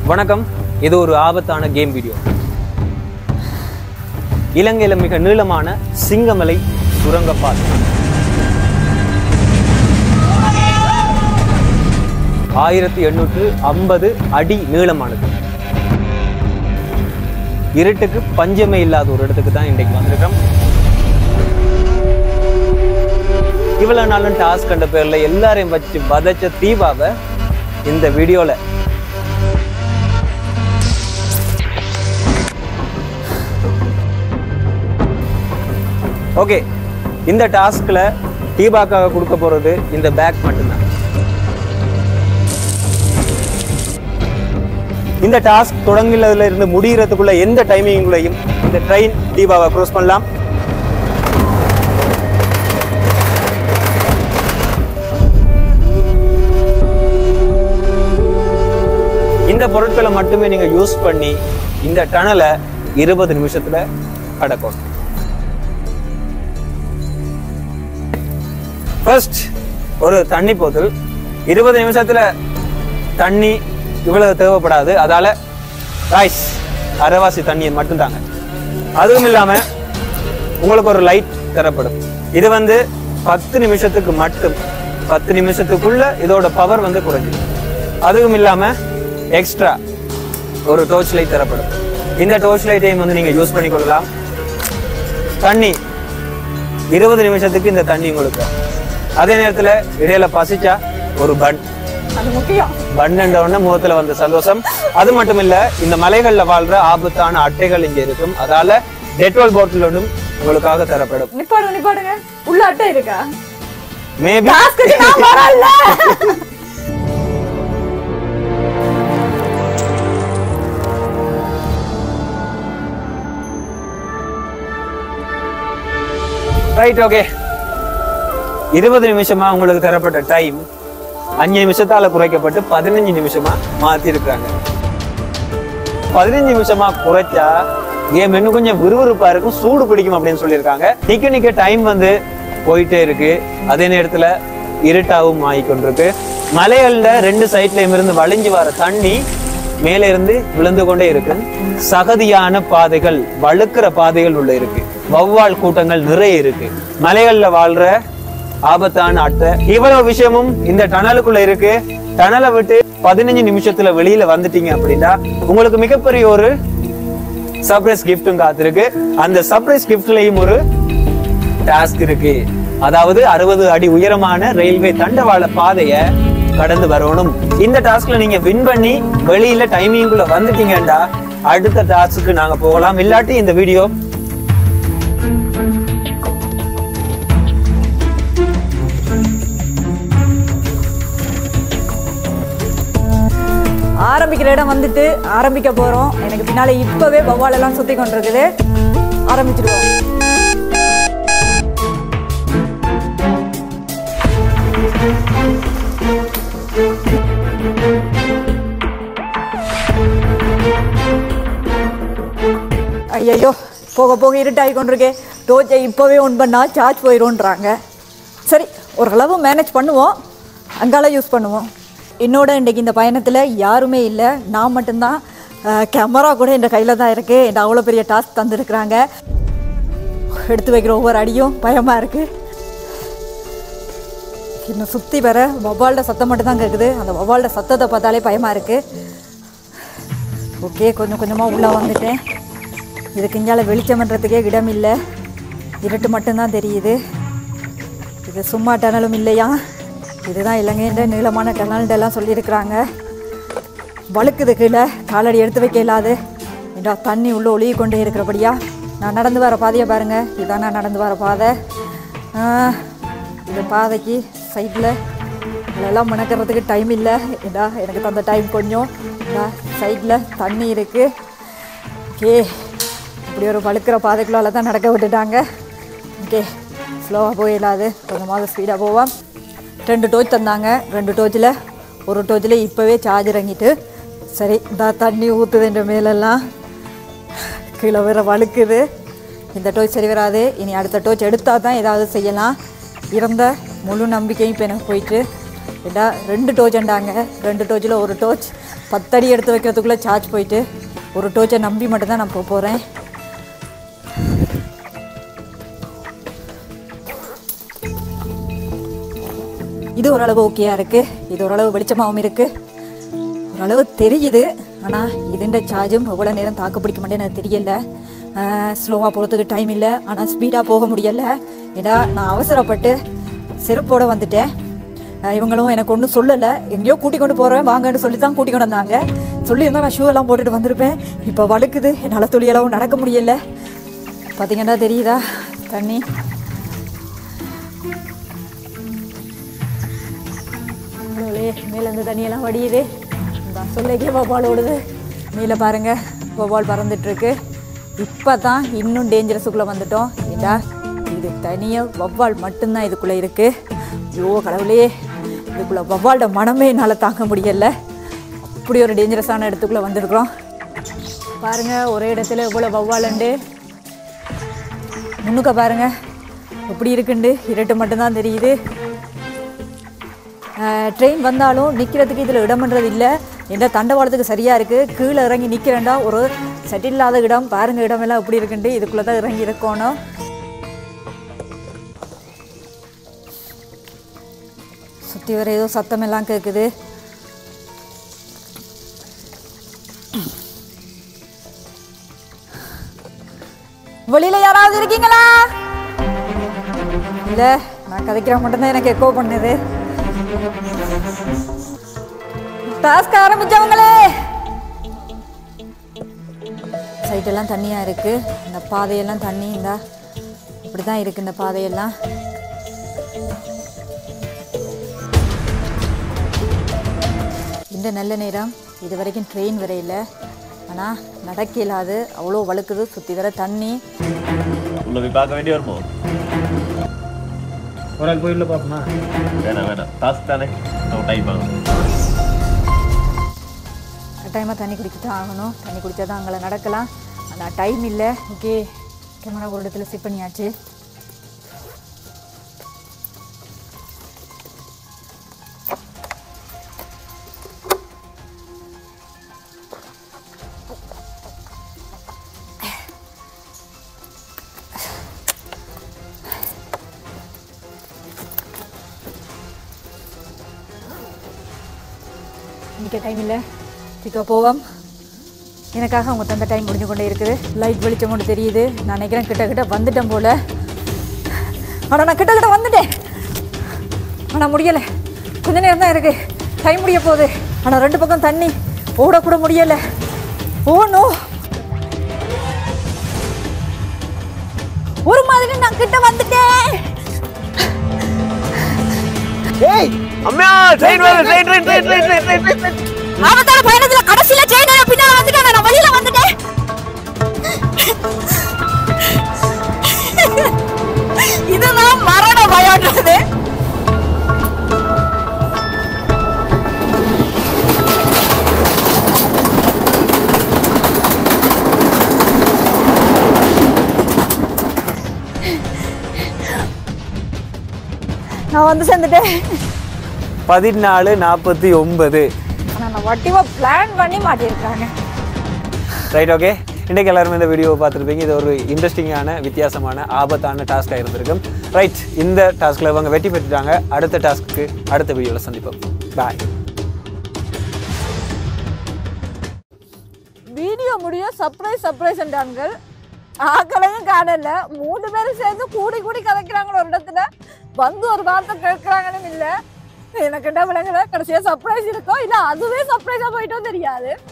வணக்கம் இது ஒரு ஆபத்தான கேம் வீடியோ இலங்கையில மிக நீளமான சிங்கமலை சுரங்கப்பாதை ஆயிரத்தி எண்ணூற்று ஐம்பது அடி நீளமானது இருட்டுக்கு பஞ்சமே இல்லாத ஒரு இடத்துக்கு தான் இன்றைக்கு வந்திருக்கோம் இவ்வளவு நாளும் டாஸ்க் கண்ட பேர்ல எல்லாரையும் வச்சு வதச்ச தீபாவை இந்த வீடியோல ஓகே இந்த டாஸ்க்ல தீபாக்காக கொடுக்க போறது இந்த பேக் மட்டும்தான் இந்த டாஸ்க் தொடங்கினதுல இருந்து முடிகிறதுக்குள்ள எந்த டைமிங்குள்ளேயும் இந்த ட்ரெயின் தீபாவை க்ரோஸ் பண்ணலாம் இந்த பொருட்களை மட்டுமே நீங்க யூஸ் பண்ணி இந்த டனலை இருபது நிமிஷத்துல கடக்கணும் ஃபர்ஸ்ட் ஒரு தண்ணி போத்தல் இருபது நிமிஷத்துல தண்ணி இவ்வளவு தேவைப்படாது அதால ரைஸ் அரைவாசி தண்ணியை மட்டும் தாங்க அதுவும் இல்லாம உங்களுக்கு ஒரு லைட் தரப்படும் இது வந்து பத்து நிமிஷத்துக்கு மட்டும் பத்து நிமிஷத்துக்குள்ள இதோட பவர் வந்து குறைஞ்சிடும் அதுவும் இல்லாம எக்ஸ்ட்ரா ஒரு டோர்ச் லைட் தரப்படும் இந்த டோர்ச் லைட்டையும் வந்து நீங்க யூஸ் பண்ணிக்கொள்ளலாம் தண்ணி இருபது நிமிஷத்துக்கு இந்த தண்ணி உங்களுக்கு அதே நேரத்துல இடையில பசிச்சா ஒரு பன் அது முக்கியம் பன்னெண்டு உடனே முகத்துல வந்த சந்தோஷம் அது மட்டும் இல்ல இந்த மலைகள்ல வாழ்ற ஆபத்தான அட்டைகள் இங்க இருக்கும் அதால டெட்ரோல் பாட்டில் ஒன்றும் உங்களுக்காக தரப்படும் நிப்பாடுங்க நிப்பாடுங்க உள்ள அட்டை இருக்கா மேபி டாஸ்க்கு நான் வரல ரைட் ஓகே இருபது நிமிஷமா உங்களுக்கு தரப்பட்ட டைம் அஞ்சு நிமிஷத்தால குறைக்கப்பட்டு பதினஞ்சு நிமிஷமா மாத்தி இருக்காங்க பதினஞ்சு நிமிஷமா குறைச்சா கேம் இன்னும் கொஞ்சம் விறுவிறுப்பா இருக்கும் சூடு பிடிக்கும் அப்படின்னு சொல்லியிருக்காங்க நிக்க நிக்க டைம் வந்து போயிட்டே இருக்கு அதே நேரத்துல இருட்டாவும் ஆகிக்கொண்டிருக்கு மலைகள்ல ரெண்டு சைட்லயும் இருந்து வழிஞ்சு வர தண்ணி மேல இருந்து விழுந்து கொண்டே இருக்கு சகதியான பாதைகள் வழுக்கிற பாதைகள் உள்ள இருக்கு வௌவால் கூட்டங்கள் நிறைய இருக்கு மலைகள்ல வாழ்ற ஆபத்தான அட்டை இவ்வளவு விஷயமும் இந்த டனலுக்குள்ள இருக்கு டனலை விட்டு பதினஞ்சு நிமிஷத்துல வெளியில வந்துட்டீங்க அப்படின்னா உங்களுக்கு மிகப்பெரிய ஒரு சர்ப்ரைஸ் கிஃப்ட்டும் காத்திருக்கு அந்த சர்ப்ரைஸ் கிஃப்ட்லயும் ஒரு டாஸ்க் இருக்கு அதாவது அறுபது அடி உயரமான ரயில்வே தண்டவாள பாதைய கடந்து வரணும் இந்த டாஸ்க்ல நீங்க வின் பண்ணி வெளியில டைமிங்குள்ள வந்துட்டீங்கடா அடுத்த டாஸ்க்கு நாங்க போகலாம் இல்லாட்டி இந்த வீடியோ ஆரம்பிக்கிற இடம் வந்துட்டு ஆரம்பிக்க போறோம் எனக்கு பின்னால இப்பவே வவ்வால் எல்லாம் சுத்தி கொண்டிருக்குது ஆரம்பிச்சிருவோம் ஐயையோ போக போக இருட்டாகி கொண்டிருக்கே டோர்ச்சை இப்போவே ஒன் பண்ணா சார்ஜ் போயிடும்ன்றாங்க சரி ஓரளவு மேனேஜ் பண்ணுவோம் அங்கால யூஸ் பண்ணுவோம் என்னோட இன்றைக்கு இந்த பயணத்தில் யாருமே இல்லை நான் மட்டும்தான் கேமரா கூட என் கையில் தான் இருக்குது என்ன அவ்வளோ பெரிய டாஸ்க் தந்துருக்குறாங்க எடுத்து வைக்கிற ஒவ்வொரு அடியும் பயமாக இருக்குது இன்னும் சுற்றி வர வவ்வால்ட சத்தம் மட்டும் தான் கேட்குது அந்த வவ்வால்ட சத்தத்தை பார்த்தாலே பயமாக இருக்குது ஓகே கொஞ்சம் கொஞ்சமாக உள்ளே வந்துட்டேன் இதுக்கு இங்கால வெளிச்சம் பண்ணுறதுக்கே இடம் இல்லை இருட்டு மட்டும்தான் தெரியுது இது சும்மா டனலும் இல்லையா இதுதான் இலங்கைன்ற நீளமான டனல்டெல்லாம் சொல்லியிருக்கிறாங்க வழுக்குது கீழே காலடி எடுத்து வைக்க இல்லாது ஏண்டா தண்ணி உள்ளே ஒழுகி கொண்டே இருக்கிறபடியா நான் நடந்து வர பாதையை பாருங்க இதான் நான் நடந்து வர பாதை ஆ, இந்த பாதைக்கு சைடில் இதெல்லாம் மணக்கிறதுக்கு டைம் இல்லை ஏண்டா எனக்கு தந்த டைம் கொஞ்சம் சைடில் தண்ணி இருக்குது ஓகே இப்படி ஒரு வழுக்கிற பாதைக்குள்ளால தான் நடக்க விட்டுட்டாங்க ஓகே ஸ்லோவாக போயிடாது கொஞ்சமாவது ஸ்பீடாக போவோம் ரெண்டு டோச் தந்தாங்க ரெண்டு டோச்சில் ஒரு டோச்சில் இப்போவே சார்ஜ் இறங்கிட்டு சரி இந்த தண்ணி ஊற்றுது என்ற மேலெல்லாம் கீழே வேற வழுக்குது இந்த டோச் சரி வராது இனி அடுத்த டோச் எடுத்தால் தான் ஏதாவது செய்யலாம் இருந்த முழு நம்பிக்கையும் இப்போ எனக்கு போயிட்டு ஏண்டா ரெண்டு டோச்சண்டாங்க ரெண்டு டோச்சில் ஒரு டோச் பத்தடி எடுத்து வைக்கிறதுக்குள்ளே சார்ஜ் போயிட்டு ஒரு டோர்ச்சை நம்பி மட்டும்தான் நான் போக போகிறேன் இது ஓரளவு ஓகேயா இருக்கு இது ஓரளவு வெளிச்சமாகவும் இருக்கு ஓரளவு தெரியுது ஆனால் இதுண்ட சார்ஜும் எவ்வளோ நேரம் தாக்கு பிடிக்க மாட்டேன்னு எனக்கு தெரியல ஸ்லோவாக போகிறதுக்கு டைம் இல்லை ஆனால் ஸ்பீடாக போக முடியல ஏன்னா நான் அவசரப்பட்டு செருப்போட வந்துட்டேன் ஆஹ் இவங்களும் எனக்கு ஒன்றும் சொல்லலை எங்கேயோ கூட்டி கொண்டு போகிறேன் வாங்கன்னு சொல்லி தான் கூட்டி கொண்டு வந்தாங்க சொல்லியிருந்தா நான் ஷூ எல்லாம் போட்டுட்டு வந்திருப்பேன் இப்போ வழுக்குது என்னால் துளியளவும் நடக்க முடியல பார்த்தீங்கன்னா தெரியுதா தண்ணி கடவுளே மேலே இந்த தண்ணியெல்லாம் வடியுது இந்த சொல்லிக்கே வவ்வால் ஓடுது மேலே பாருங்க வவ்வால் பறந்துட்டு இருக்கு இப்போ தான் இன்னும் டேஞ்சரஸுக்குள்ளே வந்துட்டோம் ஏண்டா இது தனியாக வவ்வால் மட்டும்தான் இதுக்குள்ளே இருக்கு ஐயோ கடவுளே இதுக்குள்ளே வவ்வாலோட மனமே என்னால் தாங்க முடியல அப்படி ஒரு டேஞ்சரஸான இடத்துக்குள்ளே வந்திருக்கிறோம் பாருங்க ஒரே இடத்துல எவ்வளோ வவ்வாலுண்டு முன்னுக்க பாருங்க எப்படி இருக்குண்டு இருட்டு மட்டும்தான் தெரியுது ட்ரெயின் வந்தாலும் நிற்கிறதுக்கு இதில் இடம்ன்றது இல்லை எந்த தண்டவாளத்துக்கு சரியாக இருக்குது கீழே இறங்கி நிற்கிறேன்டா ஒரு செட் இல்லாத இடம் பாருங்க இடமெல்லாம் எப்படி இருக்குண்டு இதுக்குள்ளே தான் இறங்கி இருக்கணும் சுற்றி வர ஏதோ சத்தம் எல்லாம் கேட்குது வெளியில யாராவது இருக்கீங்களா இல்ல நான் கதைக்கிற மட்டும்தான் எனக்கு எக்கோ பண்ணுது டாஸ்க் ஆரம்பிச்சவங்களே சைட்டெல்லாம் தண்ணியா இருக்கு இந்த பாதையெல்லாம் தண்ணி இந்த இப்படி தான் இருக்கு இந்த பாதையெல்லாம் இந்த நல்ல நேரம் இது வரைக்கும் ட்ரெயின் வரையில ஆனால் நடக்க இயலாது அவ்வளோ வழுக்குது சுற்றி வர தண்ணி உள்ள போய் பார்க்க வேண்டி வருமோ ஒரு ஆள் போயிடல பார்ப்போமா வேணாம் வேணாம் டாஸ்க் தானே நம்ம டைம் ஆகும் கட்டாயமாக தண்ணி குடிச்சு தான் ஆகணும் தண்ணி குடித்தா தான் அங்கே நடக்கலாம் ஆனால் டைம் இல்லை ஓகே கேமரா ஒரு இடத்துல செட் பண்ணியாச்சு நிற்க டைம் இல்லை சீக்கிரம் போவோம் எனக்காக அவங்க தந்த டைம் முடிஞ்சு கொண்டே இருக்குது லைட் வெளிச்சம் கொண்டு தெரியுது நான் நினைக்கிறேன் கிட்ட கிட்ட வந்துட்டேன் போல ஆனால் நான் கிட்ட கிட்ட வந்துட்டேன் ஆனால் முடியலை கொஞ்ச நேரம் தான் இருக்கு டைம் முடிய போகுது ஆனால் ரெண்டு பக்கம் தண்ணி ஓடக்கூட முடியலை ஓ நோ ஒரு மாதிரி நான் கிட்ட வந்துட்டேன் ஏய் அம்மா ட்ரெயின் வருது train train train train train train train ஆபத்தான பயணத்துல கடைசியில ட்ரெயின் பின்னால வந்துட்டேன் நான் வழியில வந்துட்டேன் இதுதான் மரண பயம்ன்றது நான் வந்து சேர்ந்துட்டேன் பதினாலு நாற்பத்தி ஒன்பது ஆனா நான் வட்டிவா பிளான் பண்ணி மாட்டியிருக்காங்க ரைட் ஓகே இன்றைக்கு எல்லாருமே இந்த வீடியோவை பார்த்துருப்பீங்க இது ஒரு இன்ட்ரெஸ்டிங்கான வித்தியாசமான ஆபத்தான டாஸ்க்காக இருந்திருக்கும் ரைட் இந்த டாஸ்கில் இவங்க வெற்றி பெற்றுட்டாங்க அடுத்த டாஸ்க்கு அடுத்த வீடியோவில் சந்திப்போம் பாய் வீடியோ முடிய சர்ப்ரைஸ் சர்ப்ரைஸ் என்றார்கள் ஆக்களையும் காணல மூணு பேரும் சேர்ந்து கூடி கூடி கதைக்கிறாங்க ஒரு இடத்துல வந்து ஒரு வார்த்தை கேட்கறாங்கன்னு இல்ல எனக்கு என்ன விளங்குல கடைசியா சர்ப்ரைஸ் இருக்கோ இல்ல அதுவே சர்ப்ரைஸா போயிட்டோ தெரியாது